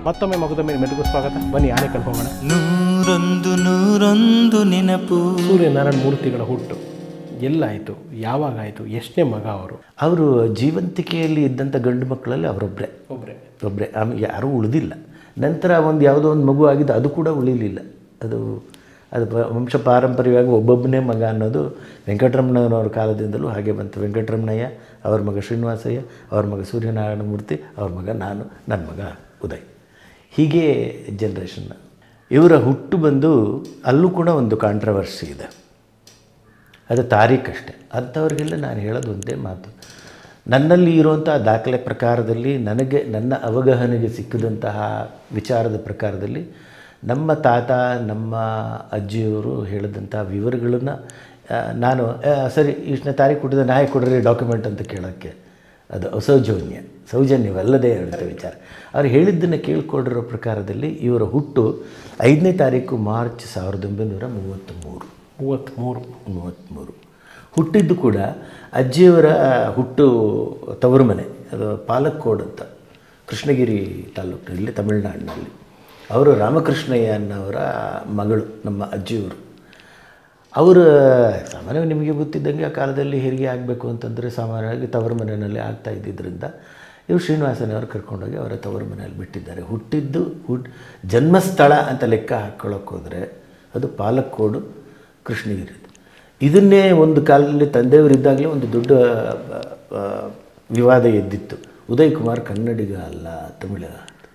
ಮತ್ತೊಮ್ಮೆ ಮಗದೊಮ್ಮೆ ಮೆಲುಗು ಸ್ವಾಗತ ಬನ್ನಿ ಆನೆಕಲ್ ಹೋಗೋಣ ನೂರೊಂದು ನೂರೊಂದು ನೆನಪು ಸೂರ್ಯನಾರಾಯಣ ಮೂರ್ತಿಗಳ ಹುಟ್ಟು ಎಲ್ಲಾಯಿತು ಯಾವಾಗಾಯಿತು ಎಷ್ಟನೇ ಮಗ ಅವರು ಅವರು ಜೀವಂತಿಕೆಯಲ್ಲಿ ಇದ್ದಂಥ ಗಂಡು ಮಕ್ಕಳಲ್ಲಿ ಅವರೊಬ್ಬರೇ ಒಬ್ಬರೇ ಒಬ್ಬರೇ ಆಮೇಲೆ ಯಾರೂ ಉಳಿದಿಲ್ಲ ನಂತರ ಒಂದು ಯಾವುದೋ ಒಂದು ಮಗು ಆಗಿದ್ದು ಅದು ಕೂಡ ಉಳಿಲಿಲ್ಲ ಅದು ಅದು ಪ- ವಂಶ ಪಾರಂಪರ್ಯವಾಗಿ ಒಬ್ಬೊಬ್ಬನೇ ಮಗ ಅನ್ನೋದು ವೆಂಕಟರಮಣನವರ ಕಾಲದಿಂದಲೂ ಹಾಗೆ ಬಂತು ವೆಂಕಟರಮಣಯ್ಯ ಅವ್ರ ಮಗ ಶ್ರೀನಿವಾಸಯ್ಯ ಅವ್ರ ಮಗ ಸೂರ್ಯನಾರಾಯಣ ಮೂರ್ತಿ ಅವ್ರ ಮಗ ನಾನು ನನ್ನ ಮಗ ಉದಯ್ ಹೀಗೆ ಜನ್ರೇಷನ್ ಇವರ ಹುಟ್ಟು ಬಂದು ಅಲ್ಲೂ ಕೂಡ ಒಂದು ಕಾಂಟ್ರವರ್ಸಿ ಇದೆ ಅದು ತಾರೀಖಷ್ಟೇ ಅಂಥವ್ರಿಗೆಲ್ಲ ನಾನು ಹೇಳೋದು ಒಂದೇ ಮಾತು ನನ್ನಲ್ಲಿ ಇರುವಂಥ ದಾಖಲೆ ಪ್ರಕಾರದಲ್ಲಿ ನನಗೆ ನನ್ನ ಅವಗಾಹನೆಗೆ ಸಿಕ್ಕಿದಂತಹ ವಿಚಾರದ ಪ್ರಕಾರದಲ್ಲಿ ನಮ್ಮ ತಾತ ನಮ್ಮ ಅಜ್ಜಿಯವರು ಹೇಳಿದಂಥ ವಿವರಗಳನ್ನು ಆ, ನಾನು ಆ, ಸರಿ ಇಷ್ಟನೇ ತಾರೀಕು ಹುಟ್ಟಿದ ನಾಯಿ ಕೊಡ್ರಿ ಡಾಕ್ಯುಮೆಂಟ್ ಅಂತ ಕೇಳೋಕ್ಕೆ ಅದು ಅಸೌಜನ್ಯ ಸೌಜನ್ಯವಲ್ಲದೇ ಇರುತ್ತೆ ವಿಚಾರ ಅವ್ರು ಹೇಳಿದ್ದನ್ನು ಕೇಳ್ಕೊಂಡಿರೋ ಪ್ರಕಾರದಲ್ಲಿ ಇವರ ಹುಟ್ಟು ಐದನೇ ತಾರೀಕು ಮಾರ್ಚ್ ಸಾವಿರದ ಒಂಬೈನೂರ ಮೂವತ್ತ್ಮೂರು ಮೂವತ್ತ್ಮೂರು ಮೂವತ್ತ್ಮೂರು ಹುಟ್ಟಿದ್ದು ಕೂಡ ಅಜ್ಜಿಯವರ ಹುಟ್ಟು ತವರು ಮನೆ ಅದು ಪಾಲಕ್ಕೋಡ್ ಅಂತ ಕೃಷ್ಣಗಿರಿ ತಾಲೂಕಿನಲ್ಲಿ ತಮಿಳುನಾಡಿನಲ್ಲಿ ಅವರು ರಾಮಕೃಷ್ಣಯ್ಯ ಅನ್ನೋರ ಮಗಳು ನಮ್ಮ ಅಜ್ಜಿಯವರು ಅವರು ಸಾಮಾನ್ಯವಾಗಿ ನಿಮಗೆ ಗೊತ್ತಿದ್ದಂಗೆ ಆ ಕಾಲದಲ್ಲಿ ಹೆರಿಗೆ ಆಗಬೇಕು ಅಂತಂದರೆ ಸಾಮಾನ್ಯವಾಗಿ ತವರು ಮನೆಯಲ್ಲಿ ಆಗ್ತಾ ಇದ್ದಿದ್ದರಿಂದ ಇವರು ಶ್ರೀನಿವಾಸನವರು ಕರ್ಕೊಂಡೋಗಿ ಅವರ ತವರು ಮನೆಯಲ್ಲಿ ಬಿಟ್ಟಿದ್ದಾರೆ ಹುಟ್ಟಿದ್ದು ಹುಟ್ ಜನ್ಮಸ್ಥಳ ಅಂತ ಲೆಕ್ಕ ಹಾಕ್ಕೊಳ್ಳೋಕೆ ಹೋದರೆ ಅದು ಪಾಲಕ್ಕೋಡು ಕೃಷ್ಣಗಿರಿ ಇದನ್ನೇ ಒಂದು ಕಾಲದಲ್ಲಿ ತಂದೆಯವರಿದ್ದಾಗಲೇ ಒಂದು ದೊಡ್ಡ ಆ, ಆ, ವಿವಾದ ಎದ್ದಿತ್ತು ಉದಯ್ ಕುಮಾರ್ ಕನ್ನಡಿಗ ಅಲ್ಲ ತಮಿಳ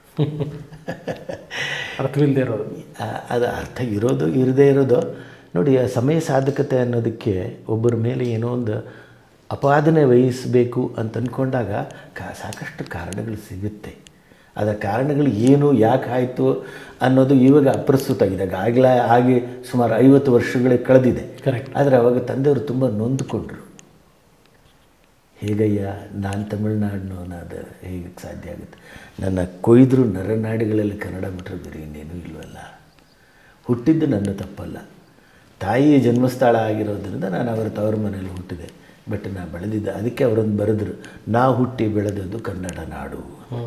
ಅರ್ಥವಿಲ್ಲದೆ ಇರೋದು ಆ, ಅದು ಅರ್ಥ ಇರೋದು ಇರದೇ ಇರೋದು ನೋಡಿ ಆ ಸಮಯ ಸಾಧಕತೆ ಅನ್ನೋದಕ್ಕೆ ಒಬ್ಬರ ಮೇಲೆ ಏನೋ ಒಂದು ಅಪಾದನೆ ವಹಿಸಬೇಕು ಅಂತ ಅಂದ್ಕೊಂಡಾಗ ಕಾ ಸಾಕಷ್ಟು ಕಾರಣಗಳು ಸಿಗುತ್ತೆ ಅದರ ಕಾರಣಗಳು ಏನು ಯಾಕೆ ಆಯಿತು ಅನ್ನೋದು ಇವಾಗ ಅಪ್ರಸ್ತುತ ಆಗಿದೆ ಆಗಲೇ ಆಗಿ ಸುಮಾರು ಐವತ್ತು ವರ್ಷಗಳೇ ಕಳೆದಿದೆ Correct. ಆದರೆ ಅವಾಗ ತಂದೆಯವರು ತುಂಬ ನೊಂದುಕೊಂಡ್ರು ಹೇಗಯ್ಯ ನಾನು ತಮಿಳ್ನಾಡಿನವನಾದ ಹೇಗೆ ಸಾಧ್ಯ ಆಗುತ್ತೆ ನನ್ನ ಕೊಯ್ದ್ರು ನರನಾಡಿಗಳಲ್ಲಿ ಕನ್ನಡ ಬಿಟ್ಟರೆ ಬೇರೆ ಇನ್ನೇನೂ ಇಲ್ವಲ್ಲ ಹುಟ್ಟಿದ್ದು ನನ್ನ ತಪ್ಪಲ್ಲ ತಾಯಿಯ ಜನ್ಮಸ್ಥಳ ಆಗಿರೋದ್ರಿಂದ ನಾನು ಅವರ ತವರ ಮನೆಯಲ್ಲಿ ಹುಟ್ಟಿದೆ ಬಟ್ ನಾ ಬೆಳೆದಿದ್ದೆ ಅದಕ್ಕೆ ಅವರೊಂದು ಬರೆದ್ರು ನಾ ಹುಟ್ಟಿ ಬೆಳೆದದ್ದು ಕನ್ನಡ ನಾಡು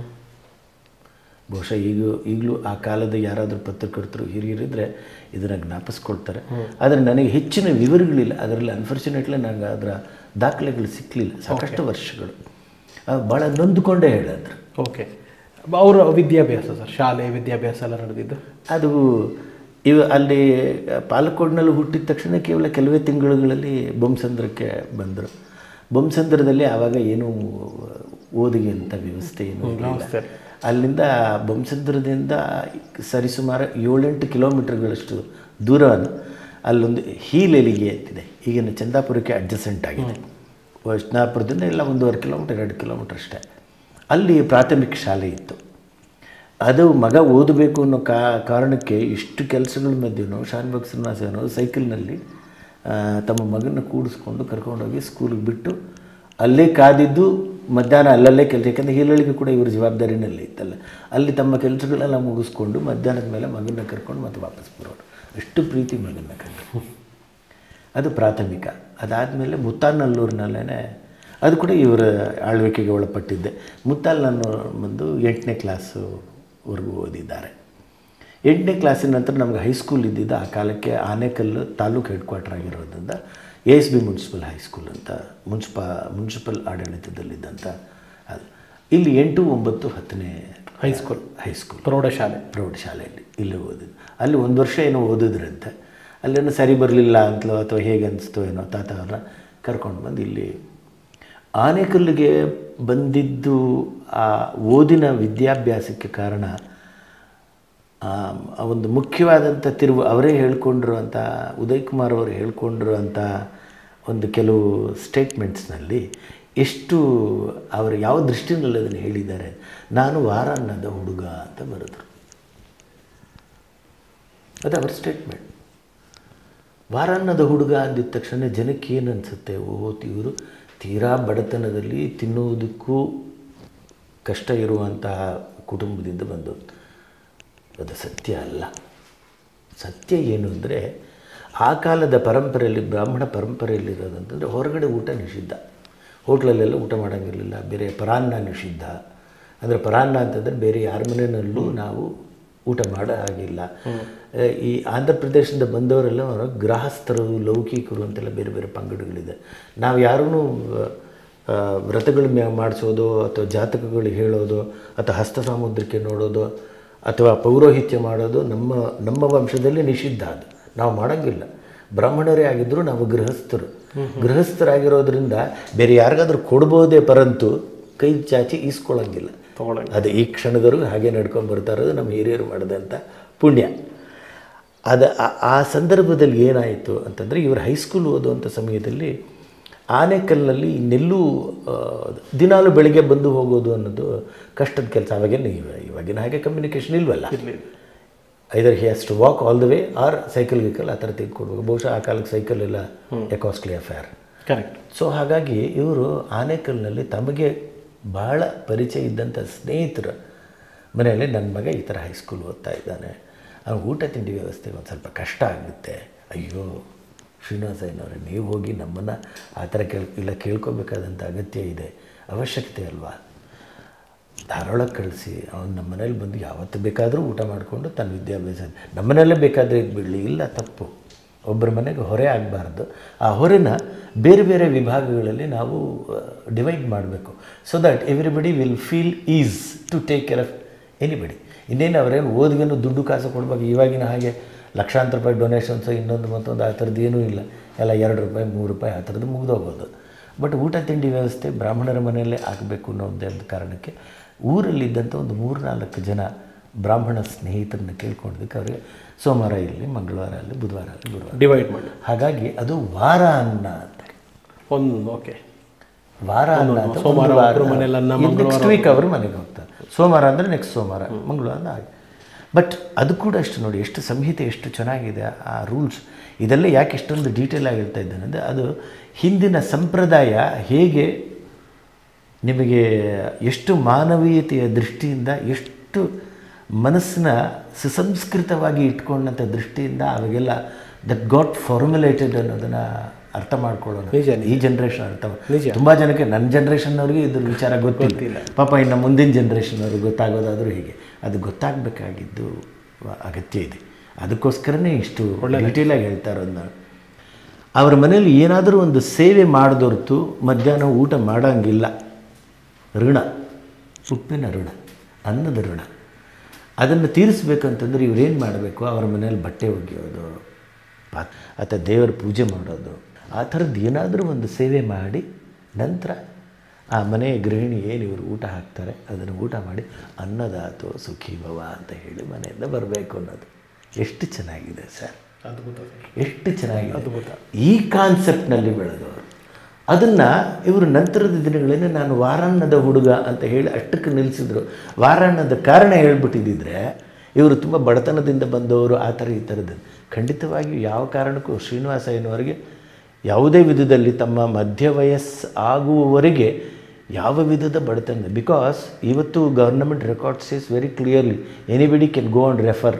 ಬಹುಶಃ ಈಗ ಈಗಲೂ ಆ ಕಾಲದ ಯಾರಾದರೂ ಪತ್ರಕರ್ತರು ಹಿರಿಯರಿದ್ದರೆ ಇದನ್ನು ಜ್ಞಾಪಿಸ್ಕೊಳ್ತಾರೆ ಆದರೆ ನನಗೆ ಹೆಚ್ಚಿನ ವಿವರಗಳಿಲ್ಲ ಅದರಲ್ಲಿ ಅನ್ಫಾರ್ಚುನೇಟ್ಲಿ ನನಗೆ ಅದರ ದಾಖಲೆಗಳು ಸಿಕ್ಕಲಿಲ್ಲ ಸಾಕಷ್ಟು ವರ್ಷಗಳು ಆ, ಭಾಳ ನೊಂದುಕೊಂಡೇ ಹೇಳಿದ್ರು ಓಕೆ ಅವರ ವಿದ್ಯಾಭ್ಯಾಸ ಸರ್ ಶಾಲೆ ವಿದ್ಯಾಭ್ಯಾಸ ಎಲ್ಲ ನಡೆದಿದ್ದು ಅದು ಇವ ಅಲ್ಲಿ ಪಾಲಕ್ಕೋಡ್ನಲ್ಲಿ ಹುಟ್ಟಿದ ತಕ್ಷಣ ಕೇವಲ ಕೆಲವೇ ತಿಂಗಳುಗಳಲ್ಲಿ ಬೊಮ್ಮಸಂದ್ರಕ್ಕೆ ಬಂದರು ಬೊಮ್ಮಸಂದ್ರದಲ್ಲಿ ಆವಾಗ ಏನೂ ಓದಿಗೆ ಅಂತ ವ್ಯವಸ್ಥೆ ಏನೂ ಇರಲಿಲ್ಲ ಅಲ್ಲಿಂದ ಬೊಮ್ಮಸಂದ್ರದಿಂದ ಸರಿಸುಮಾರು ಏಳೆಂಟು ಕಿಲೋಮೀಟರ್ಗಳಷ್ಟು ದೂರ ಅಲ್ಲೊಂದು ಹೀಲೆಲಿಗೆ ಅಂತಿದೆ ಈಗಿನ ಚಂದಾಪುರಕ್ಕೆ ಅಡ್ಜಸೆಂಟ್ ಆಗಿದೆ ವೈಷ್ಣಾಪುರದಿಂದ ಎಲ್ಲ ಒಂದೂವರೆ ಕಿಲೋಮೀಟರ್ ಎರಡು ಕಿಲೋಮೀಟರ್ ಅಷ್ಟೇ ಅಲ್ಲಿ ಪ್ರಾಥಮಿಕ ಶಾಲೆ ಇತ್ತು ಅದು ಮಗ ಓದಬೇಕು ಅನ್ನೋ ಕಾ ಕಾರಣಕ್ಕೆ ಇಷ್ಟು ಕೆಲಸಗಳ ಮಧ್ಯೆನೂ ಶಾನ್ಭಾಗ್ ಶ್ರೀನಿವಾಸನವರು ಸೈಕಲ್ನಲ್ಲಿ ಆ, ತಮ್ಮ ಮಗನ ಕೂಡಿಸ್ಕೊಂಡು ಕರ್ಕೊಂಡೋಗಿ ಸ್ಕೂಲಿಗೆ ಬಿಟ್ಟು ಅಲ್ಲೇ ಕಾದಿದ್ದು ಮಧ್ಯಾಹ್ನ ಅಲ್ಲಲ್ಲೇ ಕೆಲಸ ಯಾಕಂದರೆ ಹೀಲಳಿಗೆ ಕೂಡ ಇವ್ರ ಜವಾಬ್ದಾರಿನಲ್ಲಿ ಇತ್ತಲ್ಲ ಅಲ್ಲಿ ತಮ್ಮ ಕೆಲಸಗಳೆಲ್ಲ ಮುಗಿಸ್ಕೊಂಡು ಮಧ್ಯಾಹ್ನದ ಮೇಲೆ ಮಗನ ಕರ್ಕೊಂಡು ಮತ್ತೆ ವಾಪಸ್ ಬರೋರು ಅಷ್ಟು ಪ್ರೀತಿ ಮಗನ ಕಂಡು ಅದು ಪ್ರಾಥಮಿಕ ಅದಾದಮೇಲೆ ಮುತ್ತಾನಲ್ಲೂರಿನಲ್ಲೇ ಅದು ಕೂಡ ಇವರ ಆಳ್ವಿಕೆಗೆ ಒಳಪಟ್ಟಿದ್ದೆ ಮುತ್ತಾಲ್ನನ್ನು ಬಂದು ಎಂಟನೇ ಕ್ಲಾಸುವರೆಗೂ ಓದಿದ್ದಾರೆ ಎಂಟನೇ ಕ್ಲಾಸಿನ ನಂತರ ನಮಗೆ ಹೈಸ್ಕೂಲ್ ಇದ್ದಿದ್ದು ಆ ಕಾಲಕ್ಕೆ ಆನೇಕಲ್ಲು ತಾಲೂಕು ಹೆಡ್ ಕ್ವಾರ್ಟರ್ ಆಗಿರೋದ್ರಿಂದ A S B municipal high school ಅಂತ ಮುನ್ಸಿಪಾ ಮುನ್ಸಿಪಲ್ ಆಡಳಿತದಲ್ಲಿದ್ದಂಥ ಅದು ಇಲ್ಲಿ ಎಂಟು ಒಂಬತ್ತು ಹತ್ತನೇ ಹೈಸ್ಕೂಲ್ ಹೈಸ್ಕೂಲ್ ಪ್ರೌಢಶಾಲೆ ಪ್ರೌಢಶಾಲೆಯಲ್ಲಿ ಇಲ್ಲಿ ಓದಿದ್ದು ಅಲ್ಲಿ ಒಂದು ವರ್ಷ ಏನೋ ಓದಿದ್ರಂತೆ ಅಲ್ಲೇನೋ ಸರಿ ಬರಲಿಲ್ಲ ಅಂತಲೋ ಅಥವಾ ಹೇಗೆ ಅನಿಸ್ತೋ ಏನೋ ತಾತ ಅವ್ರನ್ನ ಕರ್ಕೊಂಡು ಬಂದು ಇಲ್ಲಿ ಆನೆಕಲ್ಲಿಗೆ ಬಂದಿದ್ದು ಆ ಓದಿನ ವಿದ್ಯಾಭ್ಯಾಸಕ್ಕೆ ಕಾರಣ ಆ ಆ ಒಂದು ಮುಖ್ಯವಾದಂಥ ತಿರುವು ಅವರೇ ಹೇಳ್ಕೊಂಡಿರುವಂಥ ಉದಯ್ ಕುಮಾರ್ ಅವರು ಹೇಳ್ಕೊಂಡಿರುವಂಥ ಒಂದು ಕೆಲವು ಸ್ಟೇಟ್ಮೆಂಟ್ಸ್ನಲ್ಲಿ ಎಷ್ಟು ಅವರು ಯಾವ ದೃಷ್ಟಿನಲ್ಲಿ ಅದನ್ನು ಹೇಳಿದ್ದಾರೆ ನಾನು ವಾರಾನ್ನದ ಹುಡುಗ ಅಂತ ಬರೆದ್ರು ಅದು ಅವರ ಸ್ಟೇಟ್ಮೆಂಟ್ ವಾರಾನ್ನದ ಹುಡುಗ ಅಂದಿದ ತಕ್ಷಣ ಜನಕ್ಕೆ ಏನು ಅನಿಸುತ್ತೆ ಓ ಇವರು ತೀರಾ ಬಡತನದಲ್ಲಿ ತಿನ್ನುವುದಕ್ಕೂ ಕಷ್ಟ ಇರುವಂತಹ ಕುಟುಂಬದಿಂದ ಬಂದವರು ಅದು ಸತ್ಯ ಅಲ್ಲ ಸತ್ಯ ಏನು ಅಂದರೆ ಆ ಕಾಲದ ಪರಂಪರೆಯಲ್ಲಿ ಬ್ರಾಹ್ಮಣ ಪರಂಪರೆಯಲ್ಲಿರೋದಂತಂದರೆ ಹೊರಗಡೆ ಊಟ ನಿಷಿದ್ಧ ಹೋಟ್ಲಲ್ಲೆಲ್ಲ ಊಟ ಮಾಡೋಂಗಿರಲಿಲ್ಲ ಬೇರೆ ಪರಾನ್ನ ನಿಷಿದ್ಧ ಅಂದರೆ ಪರಾನ್ನ ಅಂತಂದರೆ ಬೇರೆ ಯಾರ ಮನೆಯಲ್ಲೂ ನಾವು ಊಟ ಮಾಡೋ ಹಾಗಿಲ್ಲ ಆ, ಈ ಆಂಧ್ರ ಪ್ರದೇಶದಿಂದ ಬಂದವರೆಲ್ಲ ಅವರು ಗೃಹಸ್ಥರು ಲೌಕಿಕರು ಅಂತೆಲ್ಲ ಬೇರೆ ಬೇರೆ ಪಂಗಡಗಳಿದೆ ನಾವು ಯಾರೂ ವ್ರತಗಳು ಮ್ಯಾ- ಮಾಡಿಸೋದು ಅಥವಾ ಜಾತಕಗಳು ಹೇಳೋದು ಅಥವಾ ಹಸ್ತ ಸಾಮುದ್ರಿಕೆ ನೋಡೋದು ಅಥವಾ ಪೌರೋಹಿತ್ಯ ಮಾಡೋದು ನಮ್ಮ ನಮ್ಮ ವಂಶದಲ್ಲಿ ನಿಷಿದ್ಧ ಅದು ನಾವು ಮಾಡೋಂಗಿಲ್ಲ ಬ್ರಾಹ್ಮಣರೇ ಆಗಿದ್ದರೂ ನಾವು ಗೃಹಸ್ಥರು ಗೃಹಸ್ಥರಾಗಿರೋದ್ರಿಂದ ಬೇರೆ ಯಾರಿಗಾದ್ರೂ ಕೊಡ್ಬೋದೇ ಪರಂತು ಕೈ ಚಾಚಿ ಈಸ್ಕೊಳ್ಳೋಂಗಿಲ್ಲ ತಗೊಳಂಗಿಲ್ಲ. ಅದು ಈ ಕ್ಷಣದವರೆಗೂ ಹಾಗೆ ನಡ್ಕೊಂಡು ಬರ್ತಾ ಇರೋದು ನಮ್ಮ ಹಿರಿಯರು ಮಾಡಿದಂಥ ಪುಣ್ಯ ಅದು ಆ- ಆ ಸಂದರ್ಭದಲ್ಲಿ ಏನಾಯಿತು ಅಂತಂದರೆ ಇವರು ಹೈಸ್ಕೂಲ್ ಓದುವಂಥ ಸಮಯದಲ್ಲಿ ಆನೆಕಲ್ಲಲ್ಲಿ ನೆಲ್ಲು ಆ, ದಿನಾಲು ಬೆಳಿಗ್ಗೆ ಬಂದು ಹೋಗೋದು ಅನ್ನೋದು ಕಷ್ಟದ ಕೆಲಸ ಅವಾಗೇನು ಇವ- ಇವಾಗಿನ ಹಾಗೆ ಕಮ್ಯುನಿಕೇಷನ್ ಇಲ್ವಲ್ಲ either he has to walk all the way or cycle ಗಿಕಲ್ ಆ ಥರ ತೆಗೆದುಕೊಡ್ಬೇಕು ಬಹುಶಃ ಆ ಕಾಲಕ್ಕೆ ಸೈಕಲ್ ಎಲ್ಲ a costly affair correct so ಹಾಗಾಗಿ ಇವರು ಆನೇಕಲ್ನಲ್ಲಿ ತಮಗೆ ಬಹಳ ಪರಿಚಯ ಇದ್ದಂಥ ಸ್ನೇಹಿತರ ಮನೆಯಲ್ಲಿ ನನ್ನ ಮಗ ಈ ಥರ ಹೈಸ್ಕೂಲ್ ಓದ್ತಾ ಇದ್ದಾನೆ ಅವ್ನಿಗೆ ಊಟ ತಿಂಡಿ ವ್ಯವಸ್ಥೆ ಒಂದು ಸ್ವಲ್ಪ ಕಷ್ಟ ಆಗುತ್ತೆ ಅಯ್ಯೋ ಶ್ರೀನಿವಾಸಯ್ಯನವರೇ ನೀವು ಹೋಗಿ ನಮ್ಮನ್ನು ಆ ಥರ ಕೇಳ್ ಇಲ್ಲ ಕೇಳ್ಕೊಬೇಕಾದಂಥ ಅಗತ್ಯ ಇದೆ ಅವಶ್ಯಕತೆ ಅಲ್ವಾ ಧಾರವಾಡಕ್ಕೆ ಕಳಿಸಿ ಅವ್ನು ನಮ್ಮ ಮನೇಲಿ ಬಂದು ಯಾವತ್ತು ಬೇಕಾದರೂ ಊಟ ಮಾಡಿಕೊಂಡು ತನ್ನ ವಿದ್ಯಾಭ್ಯಾಸ ನಮ್ಮನೆಯಲ್ಲೇ ಬೇಕಾದರೆ ಬಿಡಲಿ ಇಲ್ಲ ತಪ್ಪು ಒಬ್ಬರ ಮನೆಗೆ ಹೊರೆ ಆಗಬಾರ್ದು ಆ ಹೊರೆನ ಬೇರೆ ಬೇರೆ ವಿಭಾಗಗಳಲ್ಲಿ ನಾವು ಡಿವೈಡ್ ಮಾಡಬೇಕು so that everybody will feel is to take care of anybody ಇನ್ನೇನು ಅವರೇನು ಓದಿಗೆನು ದುಡ್ಡು ಕಾಸು ಕೊಡ್ಬೇಕು ಇವಾಗಿನ ಹಾಗೆ ಲಕ್ಷಾಂತರ ರೂಪಾಯಿ ಡೊನೇಷನ್ಸ್ ಇನ್ನೊಂದು ಮತ್ತೊಂದು ಆ ಥರದ್ದು ಏನೂ ಇಲ್ಲ ಎಲ್ಲ ಎರಡು ರೂಪಾಯಿ ಮೂರು ರೂಪಾಯಿ ಆ ಥರದ್ದು ಮುಗಿದೋಗೋದು ಬಟ್ ಊಟ ತಿಂಡಿ ವ್ಯವಸ್ಥೆ ಬ್ರಾಹ್ಮಣರ ಮನೆಯಲ್ಲೇ ಆಗಬೇಕು ಅನ್ನೋ ಒಂದೇ ಒಂದು ಕಾರಣಕ್ಕೆ ಊರಲ್ಲಿದ್ದಂಥ ಒಂದು ಮೂರು ನಾಲ್ಕು ಜನ ಬ್ರಾಹ್ಮಣ ಸ್ನೇಹಿತರನ್ನ ಕೇಳ್ಕೊಂಡಿದ್ದಕ್ಕೆ ಅವರಿಗೆ ಸೋಮವಾರ ಇಲ್ಲಿ ಮಂಗಳವಾರ ಅಲ್ಲಿ ಬುಧವಾರ ಅಲ್ಲಿ ಗುರುವಾರ ಡಿವೈಡ್ ಮಾಡಿ ಹಾಗಾಗಿ ಅದು ವಾರ ಅನ್ನ ಅಂತ ಒಂದು ಓಕೆ ವಾರ ಅನ್ನ ಅಂತ ಸೋಮವಾರ ಒಂದು ವಾರ. ಒಬ್ರು ಮನೇಲಿ ಅನ್ನ, ಇನ್ನು ನೆಕ್ಸ್ಟ್ ವೀಕ್ ಅವರು ಮನೆಗೆ ಹೋಗ್ತಾರೆ ಸೋಮವಾರ ಅಂದರೆ ನೆಕ್ಸ್ಟ್ ಸೋಮವಾರ ಮಂಗಳವಾರ ಹಾಗೆ ಬಟ್ ಅದು ಕೂಡ ಅಷ್ಟು ನೋಡಿ ಎಷ್ಟು ಸಂಹಿತೆ ಎಷ್ಟು ಚೆನ್ನಾಗಿದೆ ಆ ರೂಲ್ಸ್ ಇದೆಲ್ಲ ಯಾಕೆ ಇಷ್ಟೊಂದು ಡೀಟೇಲ್ ಆಗಿರ್ತಾ ಇದ್ದಾನೆ ಅಂದರೆ ಅದು ಹಿಂದಿನ ಸಂಪ್ರದಾಯ ಹೇಗೆ ನಿಮಗೆ ಎಷ್ಟು ಮಾನವೀಯತೆಯ ದೃಷ್ಟಿಯಿಂದ ಎಷ್ಟು ಮನಸ್ಸನ್ನ ಸುಸಂಸ್ಕೃತವಾಗಿ ಇಟ್ಕೊಂಡಂಥ ದೃಷ್ಟಿಯಿಂದ ಅವಾಗೆಲ್ಲ ದಟ್ ಗಾಟ್ ಫಾರ್ಮುಲೇಟೆಡ್ ಅನ್ನೋದನ್ನು ಅರ್ಥ ಮಾಡ್ಕೊಳ್ಳೋಣ ನಿಜ, ಈ ಜನ್ರೇಷನ್ ಅರ್ಥ ನಿಜ. ತುಂಬ ಜನಕ್ಕೆ ನನ್ನ ಜನ್ರೇಷನ್ನವ್ರಿಗೆ ಇದ್ರ ವಿಚಾರ ಗೊತ್ತಿಲ್ಲ ಪಾಪ ಇನ್ನು ಮುಂದಿನ ಜನ್ರೇಷನ್ನವ್ರಿಗೆ ಗೊತ್ತಾಗೋದಾದರೂ ಹೇಗೆ ಅದು ಗೊತ್ತಾಗಬೇಕಾಗಿದ್ದು ಅಗತ್ಯ ಇದೆ ಅದಕ್ಕೋಸ್ಕರನೇ ಇಷ್ಟು ಡೀಟೇಲಾಗಿ ಹೇಳ್ತಾ ಇರೋದು ನಾನು ಅವ್ರ ಮನೇಲಿ ಏನಾದರೂ ಒಂದು ಸೇವೆ ಮಾಡಿದೊರ್ತು ಮಧ್ಯಾಹ್ನ ಊಟ ಮಾಡೋಂಗಿಲ್ಲ ಋಣ ಉಪ್ಪಿನ ಋಣ ಅನ್ನದ ಋಣ ಅದನ್ನು ತೀರಿಸ್ಬೇಕಂತಂದ್ರೆ ಇವ್ರೇನು ಮಾಡಬೇಕು ಅವ್ರ ಮನೇಲಿ ಬಟ್ಟೆ ಒಗೆಯೋದು ಪಾತ್ ಅಥವಾ ದೇವರ ಪೂಜೆ ಮಾಡೋದು ಆ ಥರದ್ದು ಏನಾದರೂ ಒಂದು ಸೇವೆ ಮಾಡಿ ನಂತರ ಆ ಮನೆಯ ಗೃಹಿಣಿ ಏನು ಇವರು ಊಟ ಹಾಕ್ತಾರೆ ಅದನ್ನು ಊಟ ಮಾಡಿ ಅನ್ನದಾತು ಸುಖಿ ಭವ ಅಂತ ಹೇಳಿ ಮನೆಯಿಂದ ಬರಬೇಕು ಅನ್ನೋದು ಎಷ್ಟು ಚೆನ್ನಾಗಿದೆ ಸರ್ ಅದ್ಭುತ ಎಷ್ಟು ಚೆನ್ನಾಗಿದೆ ಈ ಕಾನ್ಸೆಪ್ಟ್ನಲ್ಲಿ ಬೆಳೆದವರು ಅದನ್ನು ಇವರು ನಂತರದ ದಿನಗಳಲ್ಲಿ ನಾನು ವಾರಾನ್ನದ ಹುಡುಗ ಅಂತ ಹೇಳಿ ಅಷ್ಟಕ್ಕೆ ನಿಲ್ಲಿಸಿದ್ರು ವಾರಾನ್ನದ ಕಾರಣ ಹೇಳ್ಬಿಟ್ಟಿದ್ದಿದ್ರೆ ಇವರು ತುಂಬ ಬಡತನದಿಂದ ಬಂದವರು ಆ ಥರ ಈ ಥರದ್ದು ಖಂಡಿತವಾಗಿಯೂ ಯಾವ ಕಾರಣಕ್ಕೂ ಶ್ರೀನಿವಾಸಯ್ಯನವರಿಗೆ ಯಾವುದೇ ವಿಧದಲ್ಲಿ ತಮ್ಮ ಮಧ್ಯ ವಯಸ್ಸು ಆಗುವವರೆಗೆ ಯಾವ ವಿಧದ ಬಡತನ ಬಿಕಾಸ್ ಇವತ್ತು government records is very clearly anybody can go and refer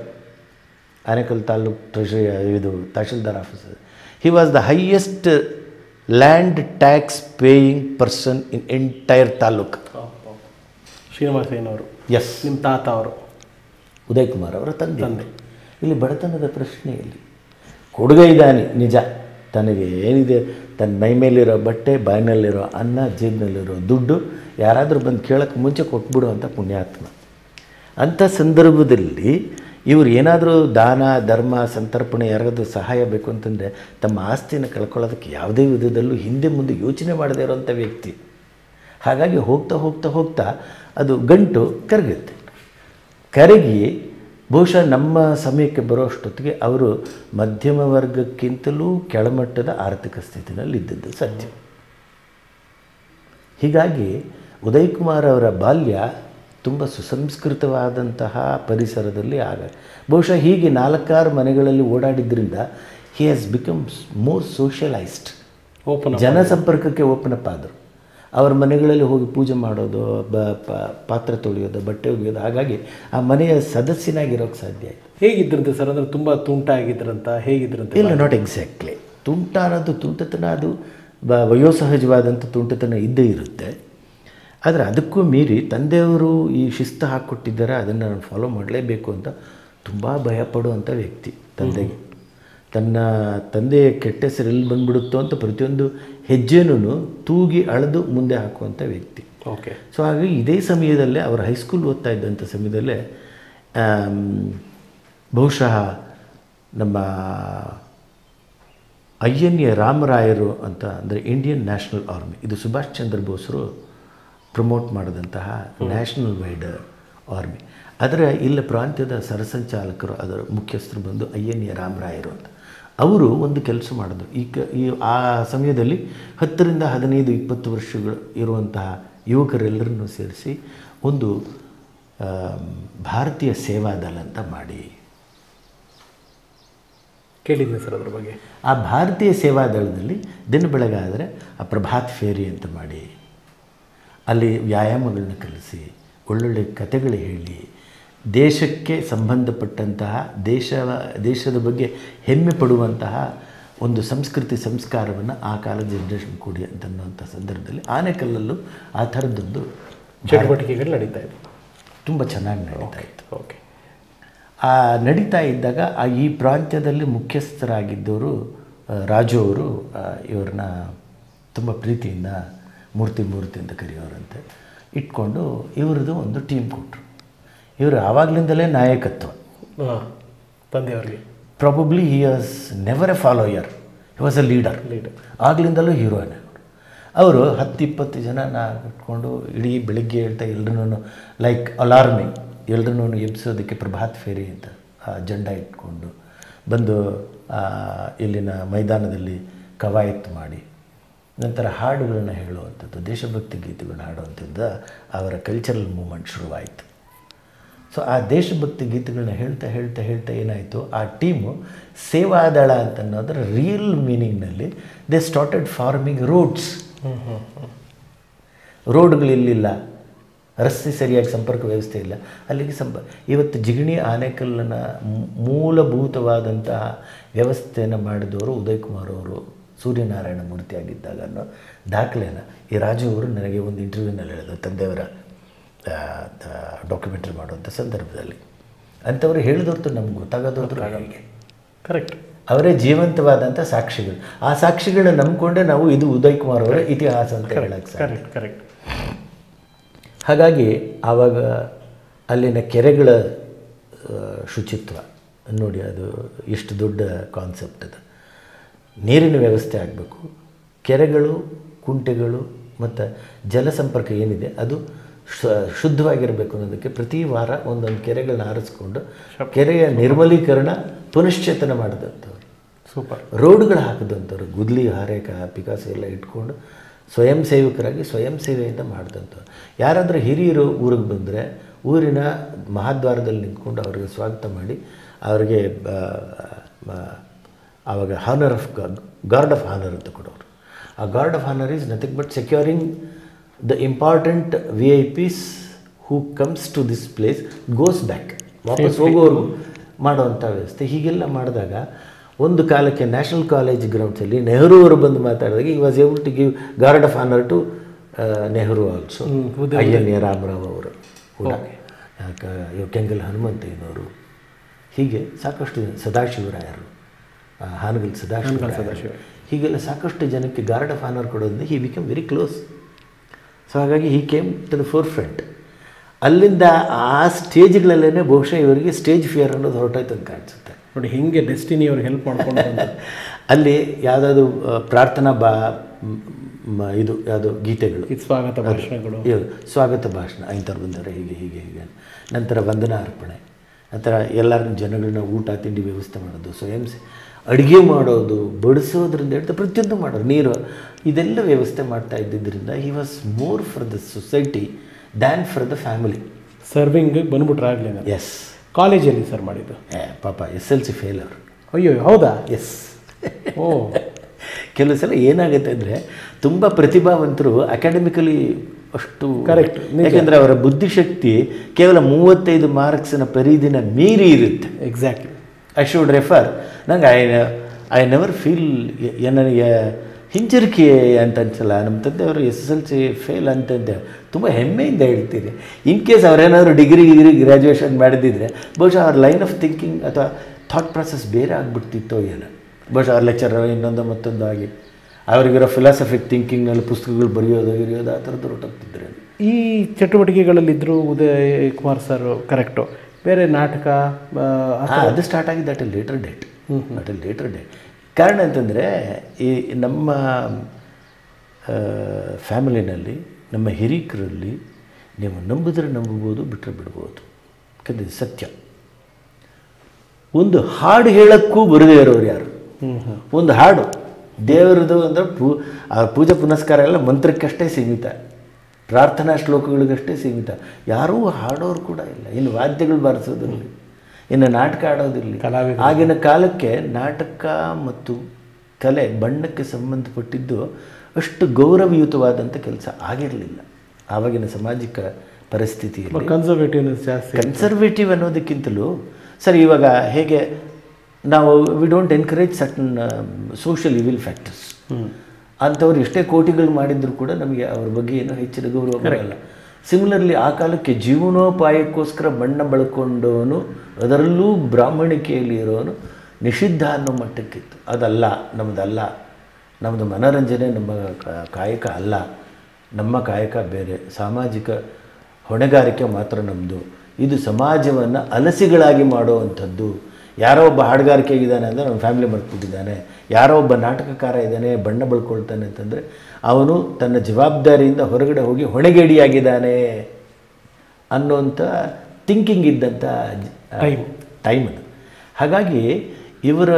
Anekal taluk treasury ಇದು tahsildar officer he was the highest land tax paying person in entire taluk ಶ್ರೀನಿವಾಸಯ್ಯನವರು ಎಸ್ ನಿಮ್ಮ ತಾತ ಅವರು ಉದಯ್ ಕುಮಾರ್ ಅವರ ತಂದೆ ಇಲ್ಲಿ ಬಡತನದ ಪ್ರಶ್ನೆ ಇಲ್ಲಿ ಕೊಡುಗೆ ಇದ್ದಾನೆ ನಿಜ ತನಗೆ ಏನಿದೆ ತನ್ನ ಮೈ ಮೇಲಿರೋ ಬಟ್ಟೆ ಬಾಯಿನಲ್ಲಿರೋ ಅನ್ನ ಜೇಬಿನಲ್ಲಿರೋ ದುಡ್ಡು ಯಾರಾದರೂ ಬಂದು ಕೇಳೋಕ್ಕೆ ಮುಂಚೆ ಕೊಟ್ಬಿಡು ಅಂತ ಪುಣ್ಯಾತ್ಮ ಅಂಥ ಸಂದರ್ಭದಲ್ಲಿ ಇವರು ಏನಾದರೂ ದಾನ ಧರ್ಮ ಸಂತರ್ಪಣೆ ಯಾರಿಗಾದ್ರೂ ಸಹಾಯ ಬೇಕು ಅಂತಂದರೆ ತಮ್ಮ ಆಸ್ತಿನ ಕಳ್ಕೊಳ್ಳೋದಕ್ಕೆ ಯಾವುದೇ ವಿಧದಲ್ಲೂ ಹಿಂದೆ ಮುಂದೆ ಯೋಚನೆ ಮಾಡದೇ ಇರೋಂಥ ವ್ಯಕ್ತಿ ಹಾಗಾಗಿ ಹೋಗ್ತಾ ಹೋಗ್ತಾ ಹೋಗ್ತಾ ಅದು ಗಂಟು ಕರಗುತ್ತೆ ಕರಗಿ ಬಹುಶಃ ನಮ್ಮ ಸಮಯಕ್ಕೆ ಬರೋ ಅಷ್ಟೊತ್ತಿಗೆ ಅವರು ಮಧ್ಯಮ ವರ್ಗಕ್ಕಿಂತಲೂ ಕೆಳಮಟ್ಟದ ಆರ್ಥಿಕ ಸ್ಥಿತಿನಲ್ಲಿ ಇದ್ದದ್ದು ಸತ್ಯ ಹೀಗಾಗಿ ಉದಯ್ ಕುಮಾರ್ ಅವರ ಬಾಲ್ಯ ತುಂಬ ಸುಸಂಸ್ಕೃತವಾದಂತಹ ಪರಿಸರದಲ್ಲಿ ಆಗ ಬಹುಶಃ ಹೀಗೆ ನಾಲ್ಕಾರು ಮನೆಗಳಲ್ಲಿ ಓಡಾಡಿದ್ರಿಂದ he has becomes more socialized open ಜನಸಂಪರ್ಕಕ್ಕೆ ಓಪನ್ ಅಪ್ ಆದರು ಅವ್ರ ಮನೆಗಳಲ್ಲಿ ಹೋಗಿ ಪೂಜೆ ಮಾಡೋದು ಬ ಪ- ಪಾತ್ರೆ ತೊಳೆಯೋದು ಬಟ್ಟೆ ಒಗೆಯೋದು ಹಾಗಾಗಿ ಆ ಮನೆಯ ಸದಸ್ಯನಾಗಿರೋಕ್ಕೆ ಸಾಧ್ಯ ಆಯಿತು ಹೇಗಿದ್ರಂತೆ ಸರ್ ಅಂದ್ರೆ ತುಂಬ ತುಂಟ ಆಗಿದ್ರಂತ ಹೇಗಿದ್ರಂತೆ ಇಲ್ಲ ನಾಟ್ ಎಕ್ಸಾಕ್ಟ್ಲಿ ತುಂಟ ಅನ್ನೋದು ತುಂಟತನ ಅದು ಬ ವಯೋಸಹಜವಾದಂಥ ತುಂಟತನ ಇದ್ದೇ ಇರುತ್ತೆ ಆದರೆ ಅದಕ್ಕೂ ಮೀರಿ ತಂದೆಯವರು ಈ ಶಿಸ್ತು ಹಾಕ್ಕೊಟ್ಟಿದ್ದಾರೆ ಅದನ್ನು ನಾನು ಫಾಲೋ ಮಾಡಲೇಬೇಕು ಅಂತ ತುಂಬ ಭಯಪಡುವಂಥ ವ್ಯಕ್ತಿ ತಂದೆಗೆ ತನ್ನ ತಂದೆಯ ಕೆಟ್ಟ ಹೆಸರು ಎಲ್ಲಿ ಬಂದ್ಬಿಡುತ್ತೋ ಅಂತ ಪ್ರತಿಯೊಂದು ಹೆಜ್ಜೆನೂ ತೂಗಿ ಅಳೆದು ಮುಂದೆ ಹಾಕುವಂಥ ವ್ಯಕ್ತಿ ಓಕೆ ಸೊ ಹಾಗಾಗಿ ಇದೇ ಸಮಯದಲ್ಲೇ ಅವರು ಹೈಸ್ಕೂಲ್ ಓದ್ತಾ ಇದ್ದಂಥ ಸಮಯದಲ್ಲೇ ಆಮ್, ಬಹುಶಃ ನಮ್ಮ ಐ ಎನ್ ಎ ರಾಮರಾಯರು ಅಂತ ಅಂದರೆ ಇಂಡಿಯನ್ ನ್ಯಾಷನಲ್ ಆರ್ಮಿ ಇದು ಸುಭಾಷ್ ಚಂದ್ರ ಬೋಸರು ಪ್ರಮೋಟ್ ಮಾಡಿದಂತಹ ನ್ಯಾಷನಲ್ ವೈಡ್ ಆರ್ಮಿ ಅದರ ಇಲ್ಲ ಪ್ರಾಂತ್ಯದ ಸರಸಂಚಾಲಕರು ಅದರ ಮುಖ್ಯಸ್ಥರು ಬಂದು ಐ ಎನ್ ಎ ರಾಮರಾಯರು ಅಂತ ಅವರು ಒಂದು ಕೆಲಸ ಮಾಡಿದ್ರು ಈ ಕ ಈ ಆ ಸಮಯದಲ್ಲಿ ಹತ್ತರಿಂದ ಹದಿನೈದು ಇಪ್ಪತ್ತು ವರ್ಷಗಳು ಇರುವಂತಹ ಯುವಕರೆಲ್ಲರನ್ನು ಸೇರಿಸಿ ಒಂದು ಆಮ್, ಭಾರತೀಯ ಸೇವಾದಳ ಅಂತ ಮಾಡಿ ಕೇಳಿದ್ದೀನಿ ಸರ್ ಅದ್ರ ಬಗ್ಗೆ ಆ ಭಾರತೀಯ ಸೇವಾದಳದಲ್ಲಿ ದಿನ ಬೆಳಗಾದರೆ ಆ ಪ್ರಭಾತ್ ಫೇರಿ ಅಂತ ಮಾಡಿ ಅಲ್ಲಿ ವ್ಯಾಯಾಮಗಳನ್ನ ಕಲಿಸಿ ಒಳ್ಳೊಳ್ಳೆ ಕಥೆಗಳು ಹೇಳಿ ದೇಶಕ್ಕೆ ಸಂಬಂಧಪಟ್ಟಂತಹ ದೇಶ ದೇಶದ ಬಗ್ಗೆ ಹೆಮ್ಮೆ ಪಡುವಂತಹ ಒಂದು ಸಂಸ್ಕೃತಿ ಸಂಸ್ಕಾರವನ್ನು ಆ ಕಾಲದ ಜನ್ರೇಷನ್ ಕೊಡಿ ಅಂತನ್ನುವಂಥ ಸಂದರ್ಭದಲ್ಲಿ ಆನೆಕಲ್ಲಲ್ಲೂ ಆ ಥರದ್ದೊಂದು ಚಟುವಟಿಕೆಗಳು ನಡೀತಾ ಇದೆ ತುಂಬ ಚೆನ್ನಾಗಿ ನಡೀತಾ ಇತ್ತು ಓಕೆ ಆ ನಡೀತಾ ಇದ್ದಾಗ ಆ ಈ ಪ್ರಾಂತ್ಯದಲ್ಲಿ ಮುಖ್ಯಸ್ಥರಾಗಿದ್ದವರು ಆ, ರಾಜು ಅವರು ಆ, ಇವ್ರನ್ನ ತುಂಬ ಪ್ರೀತಿಯಿಂದ ಮೂರ್ತಿ ಮೂರ್ತಿ ಅಂತ ಕರೆಯೋರಂತೆ ಇಟ್ಕೊಂಡು ಇವ್ರದ್ದು ಒಂದು ಟೀಮ್ ಕೊಟ್ಟರು ಇವರು ಆವಾಗಲಿಂದಲೇ ನಾಯಕತ್ವ ಹಾಂ ತಂದೆಯವ್ರಿಗೆ probably he was never a follower he was a leader leader ಆಗಲಿಂದಲೂ ಹೀರೋನೇ ಅವರು ಹತ್ತು ಇಪ್ಪತ್ತು ಜನನ ಇಟ್ಕೊಂಡು ಇಡೀ ಬೆಳಿಗ್ಗೆ ಹೇಳ್ತಾ ಎಲ್ರೂ ಲೈಕ್ ಅಲಾರ್ಮಿಂಗ್ ಎಲ್ರೂ ಎಬ್ಸೋದಕ್ಕೆ ಪ್ರಭಾತ್ ಫೇರಿ ಅಂತ ಆ ಜೆಂಡ ಇಟ್ಕೊಂಡು ಬಂದು ಆ, ಇಲ್ಲಿನ ಮೈದಾನದಲ್ಲಿ ಕವಾಯತ್ ಮಾಡಿ ನಂತರ ಹಾಡುಗಳನ್ನ ಹೇಳುವಂಥದ್ದು ದೇಶಭಕ್ತಿ ಗೀತೆಗಳನ್ನ ಹಾಡುವಂಥದ್ದು ಅವರ ಕಲ್ಚರಲ್ ಮೂಮೆಂಟ್ ಶುರುವಾಯಿತು ಸೊ ಆ ದೇಶಭಕ್ತಿ ಗೀತೆಗಳನ್ನ ಹೇಳ್ತಾ ಹೇಳ್ತಾ ಹೇಳ್ತಾ ಏನಾಯಿತು ಆ ಟೀಮು ಸೇವಾದಳ ಅಂತ ಅನ್ನೋದರ ರಿಯಲ್ ಮೀನಿಂಗ್ನಲ್ಲಿ ದೇ ಸ್ಟಾರ್ಟೆಡ್ ಫಾರ್ಮಿಂಗ್ ರೋಡ್ಸ್ ರೋಡ್ಗಳಿಲ್ಲ ರಸ್ತೆ ಸರಿಯಾಗಿ ಸಂಪರ್ಕ ವ್ಯವಸ್ಥೆ ಇಲ್ಲ ಅಲ್ಲಿಗೆ ಸಂಪ ಇವತ್ತು ಜಿಗಣಿ ಆನೆಕಲ್ಲಿನ ಮೂ- ಮೂಲಭೂತವಾದಂತಹ ವ್ಯವಸ್ಥೆಯನ್ನು ಮಾಡಿದವರು ಉದಯ್ ಕುಮಾರ್ ಅವರು ಸೂರ್ಯನಾರಾಯಣ ಮೂರ್ತಿ ಆಗಿದ್ದಾಗ ಅನ್ನೋ ದಾಖಲೆನ ಈ ರಾಜು ಅವರು ನನಗೆ ಒಂದು ಇಂಟರ್ವ್ಯೂನಲ್ಲಿ ಹೇಳಿದ್ರು ತಂದೆಯವರ ಡಾಕ್ಯುಮೆಂಟ್ರಿ ಮಾಡುವಂಥ ಸಂದರ್ಭದಲ್ಲಿ ಅಂಥವ್ರು ಹೇಳಿದವ್ರದ್ದು ನಮ್ಗೆ ಗೊತ್ತಾಗೋದ್ರ ಹಾಗೆ ಕರೆಕ್ಟ್ ಅವರೇ ಜೀವಂತವಾದಂಥ ಸಾಕ್ಷಿಗಳು ಆ ಸಾಕ್ಷಿಗಳನ್ನ ನಂಬ್ಕೊಂಡೆ ನಾವು ಇದು ಉದಯ್ ಕುಮಾರ್ ಅವರ ಇತಿಹಾಸ ಅಂತ ಹೇಳಕ್ಕೆ ಸಾಧ್ಯ ಕರೆಕ್ಟ್ ಕರೆಕ್ಟ್ ಹಾಗಾಗಿ ಆವಾಗ ಅಲ್ಲಿನ ಕೆರೆಗಳ ಆ, ಶುಚಿತ್ವ ನೋಡಿ ಅದು ಎಷ್ಟು ದೊಡ್ಡ ಕಾನ್ಸೆಪ್ಟ್ ಅದು ನೀರಿನ ವ್ಯವಸ್ಥೆ ಆಗಬೇಕು ಕೆರೆಗಳು ಕುಂಟೆಗಳು ಮತ್ತು ಜಲಸಂಪರ್ಕ ಏನಿದೆ ಅದು ಶು- ಶುದ್ಧವಾಗಿರಬೇಕು ಅನ್ನೋದಕ್ಕೆ ಪ್ರತಿ ವಾರ ಒಂದೊಂದು ಕೆರೆಗಳನ್ನ ಆರಿಸ್ಕೊಂಡು ಕೆರೆಯ ನಿರ್ಮಲೀಕರಣ ಪುನಶ್ಚೇತನ ಮಾಡಿದಂಥವ್ರು ಸೂಪರ್ ರೋಡ್ಗಳು ಹಾಕಿದಂಥವ್ರು ಗುದ್ಲಿ ಹಾರೇಕ ಪಿಕಾಸು ಎಲ್ಲ ಇಟ್ಕೊಂಡು ಸ್ವಯಂ ಸೇವಕರಾಗಿ ಸ್ವಯಂ ಸೇವೆಯಿಂದ ಮಾಡಿದಂಥವ್ರು ಯಾರಾದರೂ ಹಿರಿಯರು ಊರಿಗೆ ಬಂದರೆ ಊರಿನ ಮಹಾದ್ವಾರದಲ್ಲಿ ನಿಂತ್ಕೊಂಡು ಅವರಿಗೆ ಸ್ವಾಗತ ಮಾಡಿ ಅವರಿಗೆ ಆವಾಗ honour of guard of honour ಅಂತ ಕೊಡೋರು ಆ guard of honour is nothing but securing the important VIPs who comes to this place goes back ವಾಪಸ್ ಹೋಗೋರು ಮಾಡುವಂಥ ವ್ಯವಸ್ಥೆ ಹೀಗೆಲ್ಲ ಮಾಡಿದಾಗ ಒಂದು ಕಾಲಕ್ಕೆ ನ್ಯಾಷನಲ್ ಕಾಲೇಜ್ ಗ್ರೌಂಡ್ಸಲ್ಲಿ ನೆಹರು ಅವರು ಬಂದು ಮಾತಾಡಿದಾಗ ಈ was able to give guard of honour to Nehru also I N A Rama Rao ಅವರು ಕೂಡ ಯಾಕ ಇವ್ ಕೆಂಗಲ್ ಹನುಮಂತಯ್ಯನವರು ಹೀಗೆ ಸಾಕಷ್ಟು ಜನ ಸದಾಶಿವರಾಯರು ಆ, ಹಾನಗಲ್ ಸದಾಶಿವ ಹೀಗೆಲ್ಲ ಸಾಕಷ್ಟು ಜನಕ್ಕೆ ಗಾರ್ಡ್ ಆಫ್ ಆನರ್ ಕೊಡೋದ್ರಿಂದ he become very close so ಹಾಗಾಗಿ he came to the forefront ಅಲ್ಲಿಂದ ಆ ಸ್ಟೇಜ್ಗಳಲ್ಲೇ ಬಹುಶಃ ಇವರಿಗೆ ಸ್ಟೇಜ್ ಫಿಯರ್ ಅನ್ನೋದು ಹೊರಟೋಯ್ತು ಅಂತ ಕಾಣಿಸುತ್ತೆ ನೋಡಿ ಹೆಂಗೆ ಡೆಸ್ಟಿನಿ ಅವ್ರಿಗೆ ಹೆಲ್ಪ್ ಮಾಡ್ಕೊಂಡು ಬಂದ್ರು. ಅಲ್ಲಿ ಯಾವುದಾದ್ರು ಪ್ರಾರ್ಥನಾ ಬಾ ಮ್, ಮ, ಇದು ಯಾವುದು ಗೀತೆಗಳು ಇದು ಸ್ವಾಗತ ಭಾಷಣಗಳು ಇವು ಸ್ವಾಗತ ಭಾಷಣ ಇಂಥವ್ರು ಬಂದರೆ ಹೀಗೆ ಹೀಗೆ ಹೀಗೆ ನಂತರ ವಂದನಾ ಅರ್ಪಣೆ ನಂತರ ಎಲ್ಲರ ಜನಗಳನ್ನ ಊಟ ತಿಂಡಿ ವ್ಯವಸ್ಥೆ ಮಾಡೋದು ಸ್ವಯಂ ಸೇ ಅಡುಗೆ ಮಾಡೋದು ಬಡಿಸೋದ್ರಿಂದ ಹಿಡಿದು ಪ್ರತಿಯೊಂದು ಮಾಡೋರು ನೀರು ಇದೆಲ್ಲ ವ್ಯವಸ್ಥೆ ಮಾಡ್ತಾ ಇದ್ದಿದ್ದರಿಂದ he was more for the society than for the family serving ಬಂದ್ಬಿಟ್ರೆ ಆಗಲಿ ನಾನು ಎಸ್ ಕಾಲೇಜಲ್ಲಿ ಸರ್ ಮಾಡಿದ್ದು ಪಾಪ ಎಸ್ ಎಲ್ ಸಿ ಫೇಲ್ ಅವರು ಅಯ್ಯೋ ಹೌದಾ ಎಸ್ ಓ ಕೆಲವು ಸಲ ಏನಾಗುತ್ತೆ ಅಂದರೆ ತುಂಬ ಪ್ರತಿಭಾವಂತರು ಅಕಾಡೆಮಿಕಲಿ ಅಷ್ಟು Correct, ನಿಜ. ಯಾಕೆಂದರೆ ಅವರ ಬುದ್ಧಿಶಕ್ತಿ ಕೇವಲ ಮೂವತ್ತೈದು ಮಾರ್ಕ್ಸಿನ ಪರಿಧಿನ ಮೀರಿ ಇರುತ್ತೆ ಎಕ್ಸಾಕ್ಟ್ಲಿ ಐ ಶುಡ್ ರೆಫರ್ ನಂಗೆ ಐ ಐ ನೆವರ್ ಫೀಲ್ ನನಗೆ ಹಿಂಜರಿಕೆ ಅಂತ ಅನ್ಸಲ್ಲ ನಮ್ಮ ತಂದೆಯವರು S S L C fail ಅಂತಂದೆ ತುಂಬ ಹೆಮ್ಮೆಯಿಂದ ಹೇಳ್ತೀರಿ ಇನ್ ಕೇಸ್ ಅವರೇನಾದರೂ ಡಿಗ್ರಿ ಗಿಗ್ರಿ ಗ್ರ್ಯಾಜುಯೇಷನ್ ಮಾಡಿದ್ದಿದ್ರೆ ಬಹುಶಃ ಅವ್ರ ಲೈನ್ ಆಫ್ ಥಿಂಕಿಂಗ್ ಅಥವಾ ಥಾಟ್ ಪ್ರಾಸೆಸ್ ಬೇರೆ ಆಗಿಬಿಡ್ತಿತ್ತೋ ಏನೋ ಬಹುಶಃ ಅವ್ರ ಲೆಕ್ಚರ್ ಇನ್ನೊಂದು ಮತ್ತೊಂದು ಆಗಿ ಅವರಿಗಿರೋ ಫಿಲಾಸಫಿಕ್ ಥಿಂಕಿಂಗ್ನಲ್ಲಿ ಪುಸ್ತಕಗಳು ಬರೆಯೋದು ಗಿರಿಯೋದು ಆ ಥರದ್ದು ಹೊರಟೋಗ್ತಿದ್ರೆ ಈ ಚಟುವಟಿಕೆಗಳಲ್ಲಿದ್ದರು ಉದಯ್ ಕುಮಾರ್ ಸರ್ ಕರೆಕ್ಟು ಬೇರೆ ನಾಟಕ ಆ, ಹಾಂ ಅದು ಸ್ಟಾರ್ಟ್ ಆಗಿದ್ದು at a later date at a later date ಕಾರಣ ಅಂತಂದರೆ ಈ ನಮ್ಮ ಫ್ಯಾಮಿಲಿನಲ್ಲಿ ನಮ್ಮ ಹಿರೀಕರಲ್ಲಿ ನೀವು ನಂಬಿದ್ರೆ ನಂಬಬಹುದು ಬಿಟ್ಟರೆ ಬಿಡ್ಬೋದು ಯಾಕಂದರೆ ಇದು ಸತ್ಯ ಒಂದು ಹಾಡು ಹೇಳೋಕ್ಕೂ ಬರದೇ ಇರೋರು ಯಾರು ಒಂದು ಹಾಡು ದೇವರದು ಅಂದರೆ ಪೂ ಆ ಪೂಜೆ ಪುನಸ್ಕಾರ ಎಲ್ಲ ಮಂತ್ರಕ್ಕಷ್ಟೇ ಸೀಮಿತ ಪ್ರಾರ್ಥನಾ ಶ್ಲೋಕಗಳಿಗಷ್ಟೇ ಸೀಮಿತ ಯಾರೂ ಹಾಡೋರು ಕೂಡ ಇಲ್ಲ ಇನ್ನು ವಾದ್ಯಗಳು ಬಾರಿಸೋದಿರಲಿ ಇನ್ನು ನಾಟಕ ಆಡೋದಿರಲಿ ಕಲಾವಿದರು. ಆಗಿನ ಕಾಲಕ್ಕೆ ನಾಟಕ ಮತ್ತು ಕಲೆ ಬಣ್ಣಕ್ಕೆ ಸಂಬಂಧಪಟ್ಟಿದ್ದು ಅಷ್ಟು ಗೌರವಯುತವಾದಂಥ ಕೆಲಸ ಆಗಿರಲಿಲ್ಲ ಆವಾಗಿನ ಸಾಮಾಜಿಕ ಪರಿಸ್ಥಿತಿಯಲ್ಲಿ ಕನ್ಸರ್ವೇಟಿವ್ನೆಸ್ ಜಾಸ್ತಿ ಕನ್ಸರ್ವೇಟಿವ್ ಅನ್ನೋದಕ್ಕಿಂತಲೂ ಸರ್ ಇವಾಗ ಹೇಗೆ ನಾವು we don't encourage certain social evil factors ಅಂಥವ್ರು ಎಷ್ಟೇ ಕೋಟಿಗಳು ಮಾಡಿದ್ರು ಕೂಡ ನಮಗೆ ಅವ್ರ ಬಗ್ಗೆ ಏನೋ ಹೆಚ್ಚಿನ ಗೌರವ ಬರಲ್ಲ ಸಿಮಿಲರ್ಲಿ ಆ ಕಾಲಕ್ಕೆ ಜೀವನೋಪಾಯಕ್ಕೋಸ್ಕರ ಬಣ್ಣ ಬಳಕೊಂಡವನು ಅದರಲ್ಲೂ ಬ್ರಾಹ್ಮಣಿಕೆಯಲ್ಲಿ ಇರೋನು ನಿಷಿದ್ಧ ಅನ್ನೋ ಮಟ್ಟಕ್ಕಿತ್ತು ಅದಲ್ಲ ನಮ್ಮದಲ್ಲ ನಮ್ಮದು ಮನೋರಂಜನೆ ನಮ್ಮ ಕಾ- ಕಾಯಕ ಅಲ್ಲ ನಮ್ಮ ಕಾಯಕ ಬೇರೆ ಸಾಮಾಜಿಕ ಹೊಣೆಗಾರಿಕೆ ಮಾತ್ರ ನಮ್ಮದು ಇದು ಸಮಾಜವನ್ನು ಅಲಸಿಗಳಾಗಿ ಮಾಡುವಂಥದ್ದು ಯಾರೋ ಒಬ್ಬ ಹಾಡುಗಾರಿಕೆಗಿದ್ದಾನೆ ಅಂದರೆ ನಮ್ಮ ಫ್ಯಾಮಿಲಿ ಮರ್ತ್ಬಿಟ್ಟಿದ್ದಾನೆ ಯಾರೋ ಒಬ್ಬ ನಾಟಕಕಾರ ಇದ್ದಾನೆ ಬಣ್ಣ ಬಳ್ಕೊಳ್ತಾನೆ ಅಂತಂದರೆ ಅವನು ತನ್ನ ಜವಾಬ್ದಾರಿಯಿಂದ ಹೊರಗಡೆ ಹೋಗಿ ಹೊಣೆಗೇಡಿಯಾಗಿದ್ದಾನೆ ಅನ್ನೋಂಥ ಥಿಂಕಿಂಗ್ ಇದ್ದಂಥ Time. ಟೈಮ್ ಅದು ಹಾಗಾಗಿ ಇವರ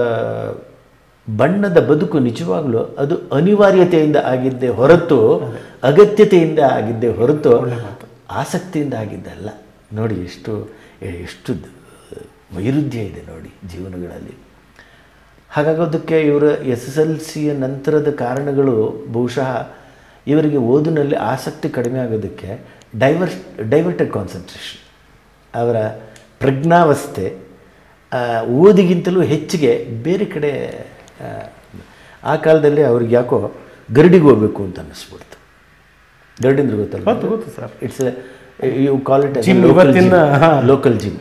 ಬಣ್ಣದ ಬದುಕು ನಿಜವಾಗ್ಲೂ ಅದು ಅನಿವಾರ್ಯತೆಯಿಂದ ಆಗಿದ್ದೇ ಹೊರತು ಅಗತ್ಯತೆಯಿಂದ ಆಗಿದ್ದೇ ಹೊರತು ಆಸಕ್ತಿಯಿಂದ ಆಗಿದ್ದಲ್ಲ ನೋಡಿ ಎಷ್ಟು ಎಷ್ಟು ದ- ವೈರುಧ್ಯ ಇದೆ ನೋಡಿ ಜೀವನಗಳಲ್ಲಿ ಹಾಗಾಗೋದಕ್ಕೆ ಇವರ ಎಸ್ ಎಸ್ ಎಲ್ ಸಿಯ ನಂತರದ ಕಾರಣಗಳು ಬಹುಶಃ ಇವರಿಗೆ ಓದಿನಲ್ಲಿ ಆಸಕ್ತಿ ಕಡಿಮೆ ಆಗೋದಕ್ಕೆ ಡೈವರ್ಸ್ ಡೈವರ್ಟೆಡ್ ಕಾನ್ಸಂಟ್ರೇಷನ್ ಅವರ ಪ್ರಜ್ಞಾವಸ್ಥೆ ಆ, ಓದಿಗಿಂತಲೂ ಹೆಚ್ಚಿಗೆ ಬೇರೆ ಕಡೆ ಆ, ಆ ಕಾಲದಲ್ಲಿ ಅವ್ರಿಗೆ ಯಾಕೋ ಗರಡಿಗೆ ಹೋಗ್ಬೇಕು ಅಂತ ಅನ್ನಿಸ್ಬಿಡ್ತು ಗರಡಿಂದ್ರೆ ಗೊತ್ತಲ್ಲ ಗೊತ್ತು ಗೊತ್ತು sir it's you call it Gym ಇವತ್ತಿನ, ಹಾ. ಲೋಕಲ್ ಜಿಮ್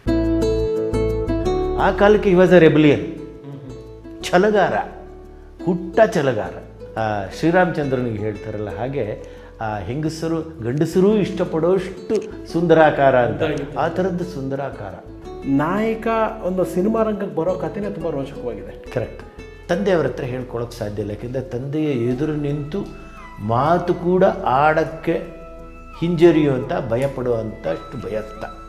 ಆ ಕಾಲಕ್ಕೆ ಇವಾಜ ರೆಬಲಿಯನ್ ಛಲಗಾರ ಹುಟ್ಟ ಛಲಗಾರ ಆ, ಶ್ರೀರಾಮಚಂದ್ರನಿಗೆ ಹೇಳ್ತಾರಲ್ಲ ಹಾಗೆ ಆ ಹೆಂಗಸರು ಗಂಡಸರು ಇಷ್ಟಪಡೋಷ್ಟು ಸುಂದರಾಕಾರ ಅಂತ ಆ ಥರದ್ದು ಸುಂದರಾಕಾರ ನಾಯಕ ಒಂದು ಸಿನಿಮಾ ರಂಗಕ್ಕೆ ಬರೋ ಕಥೆನೇ ತುಂಬ ರೋಚಕವಾಗಿದೆ ಕರೆಕ್ಟ್ ತಂದೆಯವರ ಹತ್ರ ಹೇಳ್ಕೊಳಕ್ಕೆ ಸಾಧ್ಯ ಇಲ್ಲ ಯಾಕೆಂದರೆ ತಂದೆಯ ಎದುರು ನಿಂತು ಮಾತು ಕೂಡ ಆಡಕ್ಕೆ ಹಿಂಜರಿಯುವಂಥ ಭಯಪಡುವಂಥಷ್ಟು ಭಯಸ್ಥ